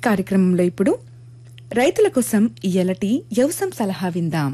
కార్యక్రమంలో ఇప్పుడు రైతుల కోసం ఎలటి వ్యవసాయం సలహా విందాం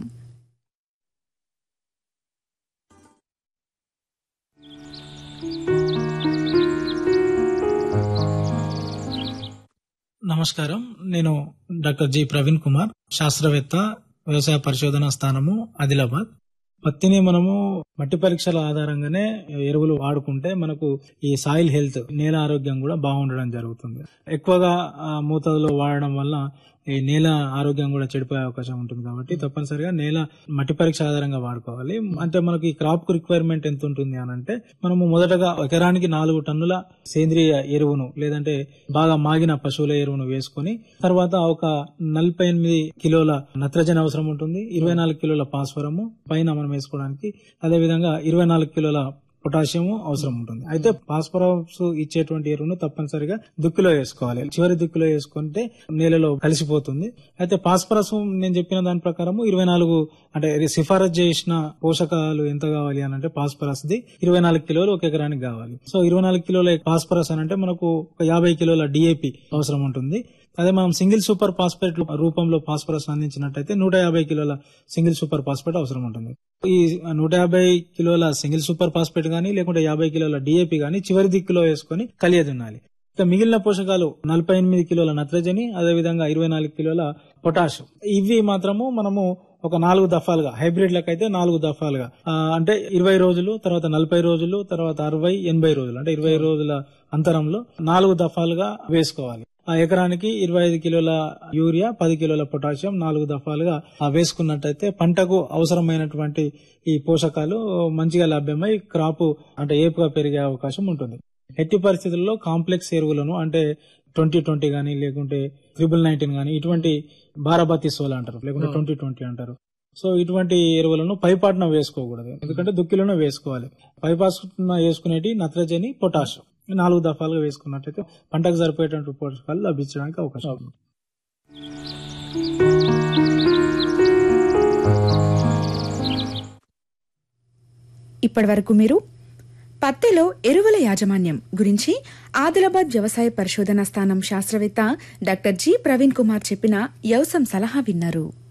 నమస్కారం నేను డాక్టర్ జి ప్రవీణ్ కుమార్ శాస్త్రవేత్త వ్యవసాయ పరిశోధన స్థానము ఆదిలాబాద్ పత్తిని మనము మట్టి పరీక్షల ఆధారంగానే ఎరువులు వాడుకుంటే మనకు ఈ సాయిల్ హెల్త్ నేల ఆరోగ్యం కూడా బాగుండడం జరుగుతుంది ఎక్కువగా ఆ, మోతాదులో వాడడం వల్ల ఈ నేల ఆరోగ్యం కూడా చెడిపోయే అవకాశం ఉంటుంది కాబట్టి తప్పనిసరిగా నేల మట్టి పరీక్ష ఆధారంగా వాడుకోవాలి అంటే మనకి క్రాప్ కు రిక్వైర్మెంట్ ఎంత ఉంటుంది అని అంటే మనము మొదటగా ఎకరానికి నాలుగు టన్నుల సేంద్రియ ఎరువును లేదంటే బాగా మాగిన పశువుల ఎరువును వేసుకొని తర్వాత ఒక నలభై ఎనిమిది కిలోల నత్రజని అవసరం ఉంటుంది ఇరవై నాలుగు కిలోల పాస్వరము పైన మనం వేసుకోవడానికి అదే విధంగా ఇరవై నాలుగు కిలోల పొటాషియం అవసరం ఉంటుంది అయితే ఫాస్ఫరస్ ఇచ్చేటువంటి ఎరువును తప్పనిసరిగా దుక్కిలో వేసుకోవాలి చివరి దుక్కిలో వేసుకుంటే నేలలో కలిసిపోతుంది అయితే ఫాస్ఫరస్ నేను చెప్పిన దాని ప్రకారం ఇరవై నాలుగు అంటే సిఫారసు చేసిన పోషకాలు ఎంత కావాలి అని అంటే ఫాస్ఫరస్ ది ఇరవై నాలుగు కిలోలు ఒక ఎకరానికి కావాలి సో ఇరవై నాలుగు కిలోల ఫాస్ఫరస్ అని అంటే మనకు ఒక యాభై కిలోల డిఏపి అవసరం ఉంటుంది అదే మనం సింగిల్ సూపర్ ఫాస్ఫేట్ రూపంలో ఫాస్ఫరస్ అందించినట్టయితే నూట యాభై కిలోల సింగిల్ సూపర్ ఫాస్ఫేట్ అవసరం ఉంటుంది ఈ నూట యాభై కిలోల సింగిల్ సూపర్ ఫాస్ఫేట్ గానీ లేకుంటే యాభై కిలోల డిఏపి గానీ చివరి దిక్కులో వేసుకొని కలియదున్నాలి ఇక మిగిలిన పోషకాలు నలభై ఎనిమిది కిలోల నత్రజని అదే విధంగా ఇరవై నాలుగు కిలోల పొటాష్ ఇవి మాత్రము మనము ఒక నాలుగు దఫాలుగా హైబ్రిడ్ లకైతే నాలుగు దఫాలుగా ఆ, అంటే ఇరవై రోజులు తర్వాత నలభై రోజులు తర్వాత అరవై ఎనభై రోజులు అంటే ఇరవై రోజుల అంతరంలో నాలుగు దఫాలుగా వేసుకోవాలి ఆ ఎకరానికి ఇరవై ఐదు కిలోల యూరియా పది కిలోల పొటాషియం నాలుగు దఫాలుగా ఆ వేసుకున్నట్టయితే పంటకు అవసరమైనటువంటి ఈ పోషకాలు మంచిగా లభ్యమై క్రాప్ అంటే ఏపుగా పెరిగే అవకాశం ఉంటుంది ఎట్టి పరిస్థితుల్లో కాంప్లెక్స్ ఎరువులను అంటే ట్వంటీ ట్వంటీ గానీ లేకుంటే త్రిబుల్ నైన్టీన్ గానీ ఇటువంటి బారాబతి సోల్ అంటారు లేకుంటే ట్వంటీ ట్వంటీ అంటారు సో ఇటువంటి ఎరువులను పైపాటున వేసుకోకూడదు ఎందుకంటే దుక్కిలోనే వేసుకోవాలి పైపాటున వేసుకునేటి నత్రజని పొటాష్ నాలుగు దఫాలుగా వేసుకున్నట్టయితే పంటకు సరిపోయేటువంటి పోషకాలు లభించడానికి అవకాశం ఉంది ఇప్పటివరకు మీరు పత్తిలో ఎరువుల యాజమాన్యం గురించి ఆదిలాబాద్ వ్యవసాయ పరిశోధన స్థానం శాస్త్రవేత్త డాక్టర్ జి ప్రవీణ్ కుమార్ చెప్పిన వ్యవసాయం సలహా విన్నారు